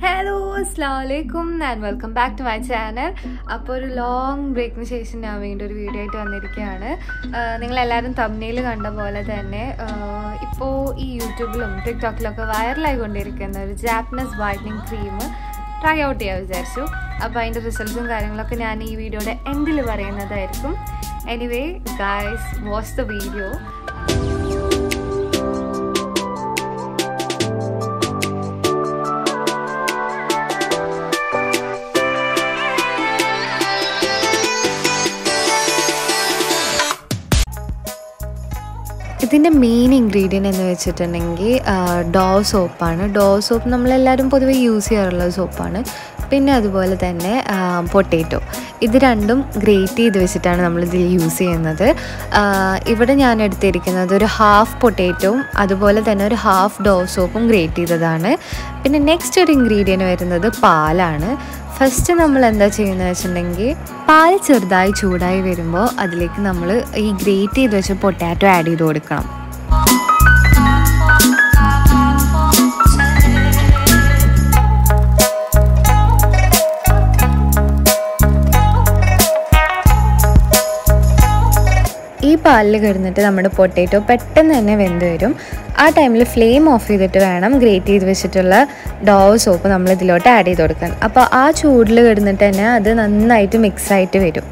hello അസ്ലാമലൈക്കും and welcome back to my channel അപ്പോൾ ഒരു ലോങ് ബ്രേക്കിന് ശേഷം ഞാൻ വീണ്ടും ഒരു വീഡിയോ ആയിട്ട് വന്നിരിക്കുകയാണ് നിങ്ങളെല്ലാവരും തമ്മിൽ കണ്ട പോലെ തന്നെ ഇപ്പോൾ ഈ യൂട്യൂബിലും ടിക്ടോക്കിലൊക്കെ വൈറലായി കൊണ്ടിരിക്കുന്ന ഒരു Japanese whitening cream try out ചെയ്യാൻ വിചാരിച്ചു അപ്പോൾ അതിൻ്റെ റിസൾട്ട്സും കാര്യങ്ങളൊക്കെ ഞാൻ ഈ വീഡിയോയുടെ എൻഡിൽ പറയുന്നതായിരിക്കും anyway guys watch the video ഇതിൻ്റെ മെയിൻ ഇൻഗ്രീഡിയൻ്റ് എന്ന് വെച്ചിട്ടുണ്ടെങ്കിൽ ഡോ സോപ്പാണ് ഡോ സോപ്പ് നമ്മളെല്ലാവരും പൊതുവെ യൂസ് ചെയ്യാറുള്ള സോപ്പാണ് പിന്നെ അതുപോലെ തന്നെ പൊട്ടേറ്റോ ഇത് രണ്ടും ഗ്രേറ്റ് ചെയ്ത് വെച്ചിട്ടാണ് നമ്മൾ ഇതിൽ യൂസ് ചെയ്യുന്നത് ഇവിടെ ഞാൻ എടുത്തിരിക്കുന്നത് ഒരു ഹാഫ് പൊട്ടേറ്റോവും അതുപോലെ തന്നെ ഒരു ഹാഫ് ഡോ സോപ്പും ഗ്രേറ്റ് ചെയ്തതാണ് പിന്നെ നെക്സ്റ്റ് ഒരു ഇൻഗ്രീഡിയൻറ്റ് വരുന്നത് പാലാണ് ഫസ്റ്റ് നമ്മൾ എന്താ ചെയ്യുന്നത് വെച്ചിട്ടുണ്ടെങ്കിൽ പാൽ ചെറുതായി ചൂടായി വരുമ്പോൾ അതിലേക്ക് നമ്മൾ ഈ ഗ്രേറ്റ് ചെയ്ത് വെച്ച പൊട്ടാറ്റോ ആഡ് ചെയ്ത് കൊടുക്കണം ഈ പാലിൽ കിടന്നിട്ട് നമ്മുടെ പൊട്ടേറ്റോ പെട്ടെന്ന് തന്നെ വെന്ത് വരും ആ ടൈമിൽ ഫ്ലെയിം ഓഫ് ചെയ്തിട്ട് വേണം ഗ്രേറ്റ് ചെയ്ത് വെച്ചിട്ടുള്ള ഡോ സോപ്പ് നമ്മൾ ഇതിലോട്ട് ആഡ് ചെയ്ത് കൊടുക്കാൻ അപ്പോൾ ആ ചൂടിൽ കിടന്നിട്ട് തന്നെ അത് നന്നായിട്ട് മിക്സ് ആയിട്ട് വരും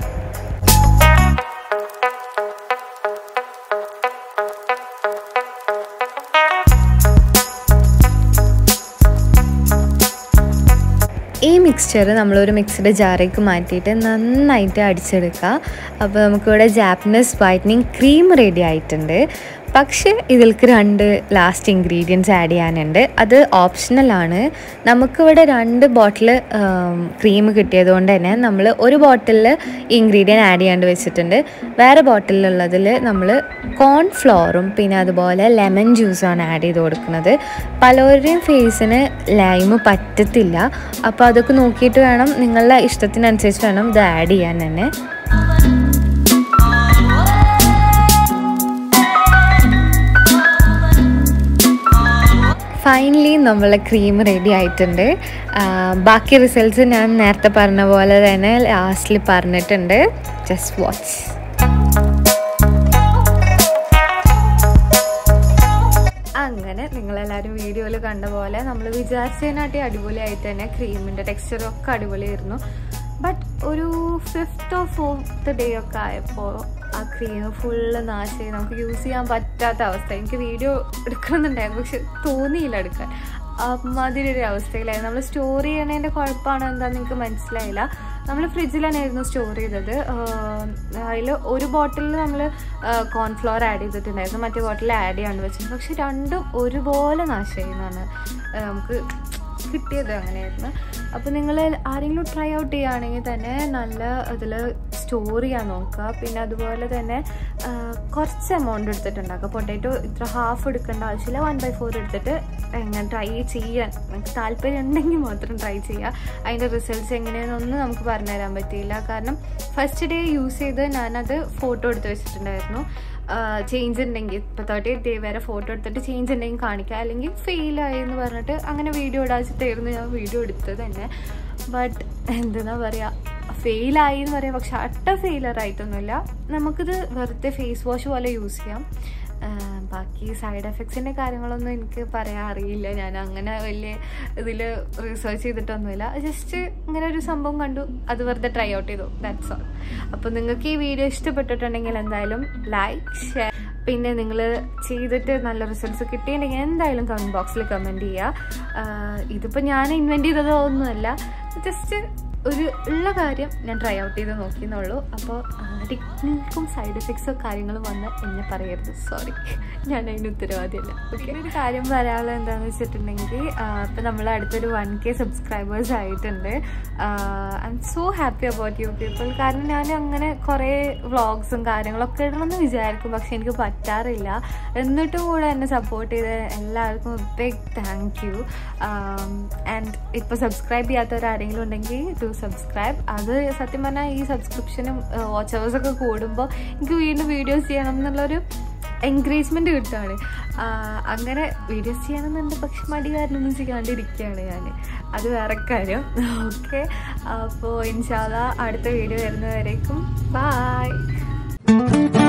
ഈ മിക്സ്ചർ നമ്മളൊരു മിക്സ്ഡ് ജാറേക്ക് മാറ്റിയിട്ട് നന്നായിട്ട് അടിച്ചെടുക്കുക അപ്പോൾ നമുക്കിവിടെ ജാപ്പനീസ് വൈറ്റനിങ് ക്രീം റെഡി ആയിട്ടുണ്ട് പക്ഷേ ഇതിൽക്ക് രണ്ട് ലാസ്റ്റ് ഇൻഗ്രീഡിയൻസ് ആഡ് ചെയ്യാനുണ്ട് അത് ഓപ്ഷണലാണ് നമുക്കിവിടെ രണ്ട് ബോട്ടിൽ ക്രീം കിട്ടിയതുകൊണ്ട് തന്നെ നമ്മൾ ഒരു ബോട്ടിലിൽ ഇൻഗ്രീഡിയൻറ്റ് ആഡ് ചെയ്യാണ്ട് വെച്ചിട്ടുണ്ട് വേറെ ബോട്ടിലുള്ളതിൽ നമ്മൾ കോൺഫ്ലോറും പിന്നെ അതുപോലെ ലെമൺ ജ്യൂസാണ് ആഡ് ചെയ്ത് കൊടുക്കുന്നത് പലരുടെയും ഫേസിന് ലൈം പറ്റത്തില്ല അപ്പോൾ അതൊക്കെ നോക്കിയിട്ട് വേണം നിങ്ങളുടെ ഇഷ്ടത്തിനനുസരിച്ച് വേണം ഇത് ആഡ് ചെയ്യാൻ തന്നെ ഫൈനലി നമ്മളെ ക്രീം റെഡി ആയിട്ടുണ്ട് ബാക്കി റിസൾട്ട്സ് ഞാൻ നേരത്തെ പറഞ്ഞ പോലെ തന്നെ ലാസ്റ്റിൽ പറഞ്ഞിട്ടുണ്ട് ജസ്റ്റ് വാച്ച് അങ്ങനെ നിങ്ങളെല്ലാവരും വീഡിയോയിൽ കണ്ട പോലെ നമ്മൾ വിചാരിച്ചതിനാട്ടി അടിപൊളിയായിട്ട് തന്നെ ക്രീമിൻ്റെ ടെക്സ്ചറും ഒക്കെ അടിപൊളിയായിരുന്നു ബട്ട് ഒരു ഫിഫ്ത്ത് ഓർ ഫോർത്ത് ഡേ ഒക്കെ ആയപ്പോൾ ആ ക്രീം ഫുള്ള് നാശമായി നമുക്ക് യൂസ് ചെയ്യാൻ പറ്റാത്ത അവസ്ഥ എനിക്ക് വീഡിയോ എടുക്കണമെന്നുണ്ടായിരുന്നു പക്ഷെ തോന്നിയില്ല എടുക്കാൻ അമ്മാതിരി ഒരു അവസ്ഥയിലായിരുന്നു നമ്മൾ സ്റ്റോർ ചെയ്യണതിൻ്റെ കുഴപ്പമാണോ എന്താണെന്ന് എനിക്ക് മനസ്സിലായില്ല നമ്മൾ ഫ്രിഡ്ജിൽ തന്നെയായിരുന്നു സ്റ്റോർ ചെയ്തത് അതിൽ ഒരു ബോട്ടിലിൽ നമ്മൾ കോൺഫ്ലവർ ആഡ് ചെയ്തിട്ടുണ്ടായിരുന്നു മറ്റേ ബോട്ടിൽ ആഡ് ചെയ്യാണ്ട് വെച്ചിട്ടുണ്ട് പക്ഷെ രണ്ടും ഒരുപോലെ നാശമായി എന്നാണ് നമുക്ക് കിട്ടിയത് അങ്ങനെയായിരുന്നു അപ്പോൾ നിങ്ങൾ ആരെങ്കിലും ട്രൈ ഔട്ട് ചെയ്യുകയാണെങ്കിൽ തന്നെ നല്ല ഇതിൽ സ്റ്റോർ ചെയ്യാൻ നോക്കുക പിന്നെ അതുപോലെ തന്നെ കുറച്ച് എമൗണ്ട് എടുത്തിട്ടുണ്ടാക്കുക പൊട്ടാറ്റോ ഇത്ര ഹാഫ് എടുക്കേണ്ട ആവശ്യമില്ല വൺ ബൈ ഫോർ എടുത്തിട്ട് എങ്ങനെ ട്രൈ ചെയ്യാൻ നിങ്ങൾക്ക് താല്പര്യം ഉണ്ടെങ്കിൽ മാത്രം ട്രൈ ചെയ്യുക അതിൻ്റെ റിസൾട്ട്സ് എങ്ങനെയാണെന്നൊന്നും നമുക്ക് പറഞ്ഞു തരാൻ പറ്റിയില്ല കാരണം ഫസ്റ്റ് ഡേ യൂസ് ചെയ്ത് ഞാനത് ഫോട്ടോ എടുത്ത് വെച്ചിട്ടുണ്ടായിരുന്നു ചേഞ്ച് ഉണ്ടെങ്കിൽ ഇപ്പോൾ തേർട്ടി എയ്റ്റ് ഡേ വരെ ഫോട്ടോ എടുത്തിട്ട് ചേഞ്ച് ഉണ്ടെങ്കിൽ കാണിക്കുക അല്ലെങ്കിൽ ഫെയിലായി എന്ന് പറഞ്ഞിട്ട് അങ്ങനെ വീഡിയോ ഇടാച്ചിട്ടായിരുന്നു ഞാൻ വീഡിയോ എടുത്തത് തന്നെ ബട്ട് എന്താ പറയുക ഫെയിലായി എന്ന് പറയാം പക്ഷെ അട്ട ഫെയിലർ ആയിട്ടൊന്നുമില്ല നമുക്കിത് വെറുതെ ഫേസ് വാഷ് പോലെ യൂസ് ചെയ്യാം ബാക്കി സൈഡ് എഫക്ട്സിൻ്റെ കാര്യങ്ങളൊന്നും എനിക്ക് പറയാൻ അറിയില്ല ഞാൻ അങ്ങനെ വലിയ ഇതിൽ റിസർച്ച് ചെയ്തിട്ടൊന്നുമില്ല ജസ്റ്റ് ഇങ്ങനെ ഒരു സംഭവം കണ്ടു അത് വെറുതെ ട്രൈ ഔട്ട് ചെയ്തു ദാറ്റ്സ് ഓൾ അപ്പോൾ നിങ്ങൾക്ക് ഈ വീഡിയോ ഇഷ്ടപ്പെട്ടിട്ടുണ്ടെങ്കിൽ എന്തായാലും ലൈക്ക് ഷെയർ പിന്നെ നിങ്ങൾ ചെയ്തിട്ട് നല്ല റിസൾട്ട്സ് കിട്ടിയിട്ടുണ്ടെങ്കിൽ എന്തായാലും കമൻറ്റ് ബോക്സിൽ കമൻറ്റ് ചെയ്യുക ഇതിപ്പോൾ ഞാൻ ഇൻവെൻറ്റ് ചെയ്തതോ ഒന്നുമല്ല ജസ്റ്റ് ഒരു ഉള്ള കാര്യം ഞാൻ ട്രൈ ഔട്ട് ചെയ്ത് നോക്കിയെന്നുള്ളൂ അപ്പോൾ ടെക്നിക്കും സൈഡ് എഫക്ട്സോ കാര്യങ്ങളും വന്ന് എന്നെ പറയരുത് സോറി ഞാൻ അതിന് ഉത്തരവാദിയല്ല ഓക്കെ ഒരു കാര്യം പറയാനുള്ളത് എന്താണെന്ന് വെച്ചിട്ടുണ്ടെങ്കിൽ ഇപ്പം നമ്മൾ അടുത്തൊരു വൺ കെ സബ്സ്ക്രൈബേഴ്സ് ആയിട്ടുണ്ട് I'm so happy about you people കാരണം ഞാൻ അങ്ങനെ കുറേ വ്ളോഗ്സും കാര്യങ്ങളൊക്കെ ഇടണമെന്ന് വിചാരിക്കും പക്ഷെ എനിക്ക് പറ്റാറില്ല എന്നിട്ടും കൂടെ എന്നെ സപ്പോർട്ട് ചെയ്ത എല്ലാവർക്കും ബിഗ് താങ്ക് യു ആൻഡ് ഇപ്പോൾ സബ്സ്ക്രൈബ് ചെയ്യാത്തവരാരെങ്കിലും ഉണ്ടെങ്കിൽ ടു സബ്സ്ക്രൈബ് അത് സത്യം പറഞ്ഞാൽ ഈ സബ്സ്ക്രിപ്ഷനും വാച്ച് അവേഴ്സൊക്കെ കൂടുമ്പോൾ എനിക്ക് വീണ്ടും വീഡിയോസ് ചെയ്യണം എന്നുള്ളൊരു എൻകറേജ്മെന്റ് കിട്ടുകയാണ് ആ, അങ്ങനെ വീഡിയോസ് ചെയ്യണമെന്നുണ്ട് പക്ഷെ മടി കാരണം ഒന്നും ചെയ്യാണ്ടിരിക്കുകയാണ് ഞാൻ അത് വേറെ കാര്യം ഓക്കെ അപ്പോൾ ഇൻഷാല്ല അടുത്ത വീഡിയോ വരുന്നവരേക്കും ബായ്